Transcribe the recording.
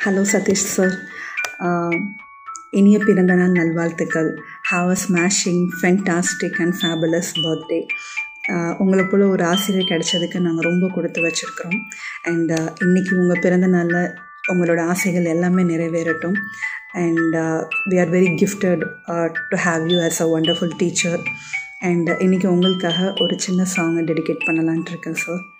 hello Satish sir இனிய பிறந்தநாள் நல்வாழ்த்துக்கள் have a smashing fantastic and fabulous birthday உங்களை போல் ஒரு ஆசிரியர் கிடைச்சதுக்கு நாங்கள் ரொம்ப கொடுத்து வச்சுருக்குறோம் அண்ட் இன்றைக்கி உங்கள் பிறந்த நாளில் உங்களோட ஆசைகள் எல்லாமே நிறைவேறட்டும் and we are very gifted to have you as a wonderful teacher and இன்றைக்கி உங்களுக்காக ஒரு சின்ன சாங்கை டெடிகேட் பண்ணலான்ட்டு இருக்கேன் சார்